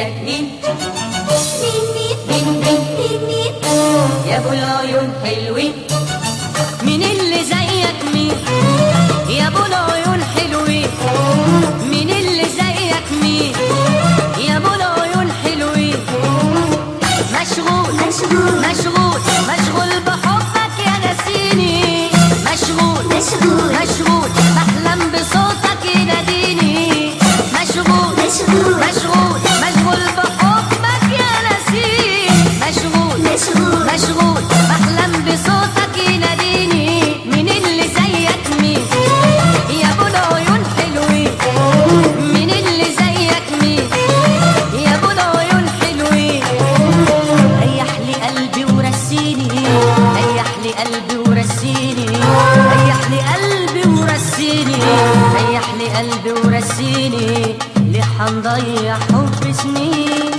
زيك مين مين مين مين مين مين يا ابو العيون حلوين مين اللي زيك مين يا ابو العيون حلوين مين اللي زيك مين يا ابو العيون حلوين مشغول مشغول مشغول مشغول بحبك يا نسيني مشغول مشغول مشغول بحلم بصوتك يناديني مشغول مشغول مشغول مشغول بحبك يا نسيني مشغول مشغول مشغول بحلم بصوتك يناديني مين اللي زيك مين يا ابو العيون حلوين مين اللي زيك مين يا ابو العيون حلوين ريح لي قلبي ورسيني ريح لي قلبي ورسيني ريح لي قلبي ورسيني ريح لي قلبي ورسيني ليه حنضيع حب سنين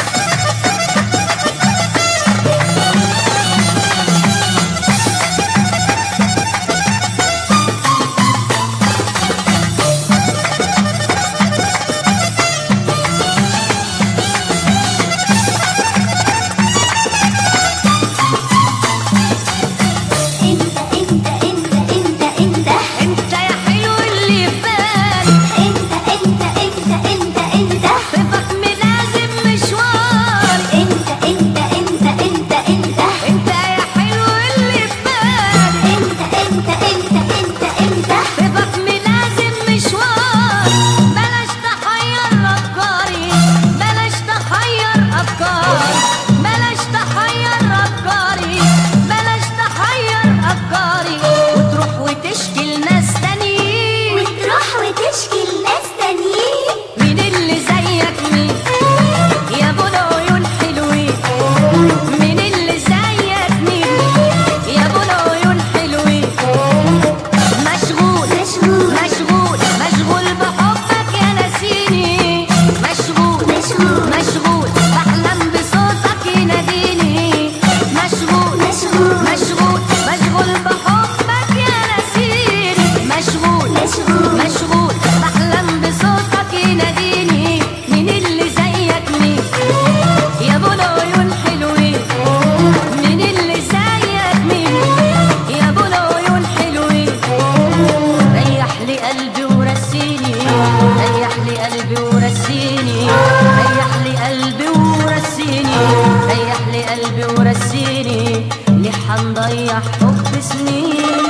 انت انت انت انت انت انت يا حلو اللي في بالي انت انت انت انت انت صفك ملازم مشواري انت انت انت انت انت انت يا حلو اللي في بالي انت انت انت انت انت صفك ملازم مشواري بلاش تحير افكاري بلاش تحير افكاري بلاش تحير افكاري بلاش تحير افكاري وتروح وتشكي لناس تانيين وتروح وتشكي لناس تانيين مين اللي زيك مين يا ابو العيون حلوين مين اللي زيك مين يا ابو العيون حلوين مشغول مشغول مشغول مشغول بحبك يا نسيني مشغول مشغول مشغول بحلم بصوتك يناديني مشغول مشغول مشغول مشغول بحبك يا نسيني مشغول مشغول مشغول بحلم بصوتك يناديني مين اللي زيك مين يا ابو العيون حلوين مين اللي زيك مين يا ابو العيون حلوين ريح لي قلبي ورسيني ريح لي قلبي ورسيني ريح لي قلبي ورسيني ريح لي قلبي ورسيني ليه حنضيع حب سنين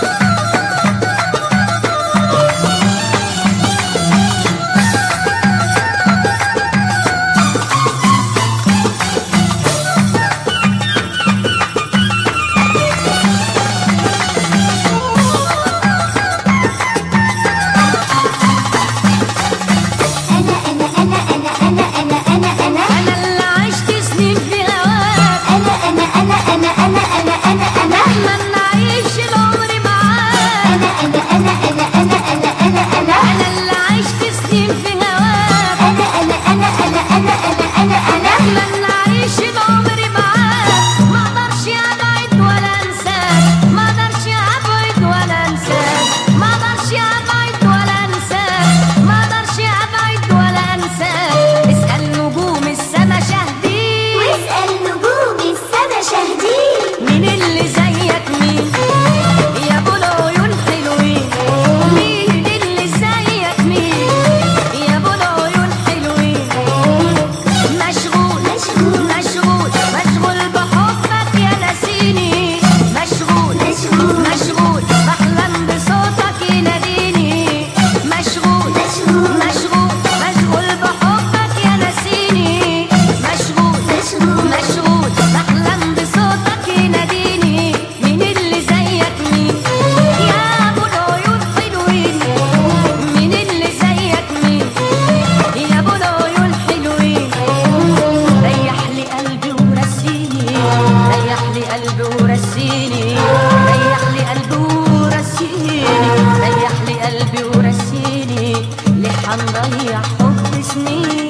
انا انا انا انا انا انا انا انا انا اللي عشت سنين في هواك انا انا انا انا انا انا انا انا اتمنى اعيش العمر معاك انا انا انا انا انا انا انا انا انا اللي عشت سنين في هواك انا انا انا انا انا انا انا انا اتمنى اعيش العمر معاك ما اقدرش ابعد ولا انساك ما اقدرش ابعد ولا انساك ما اقدرش ابعد ولا انساك ما اقدرش ابعد ولا انساك اسال نجوم السما شاهدين واسأل نجوم السما شاهدين مين اللي زيك مين يا ابو العيون حلوين مين اللي زيك مين يا ابو العيون حلوين مشغول مشغول مشغول مشغول بحبك يا نسيني مشغول مشغول مشغول بحلم بصوتك يناديني مشغول مشغول مشغول مشغول بحبك يا نسيني مشغول مشغول مشغول بحلم بصوتك يناديني مين اللي زيك مين يا ابو العيون حلوين مين اللي زيك مين يا ابو العيون حلوين ريح لي قلبي ورسيني ريح لي قلبي ورسيني ريح لي قلبي ورسيني ريح لي قلبي ورسيني ليه حنضيع حب سنين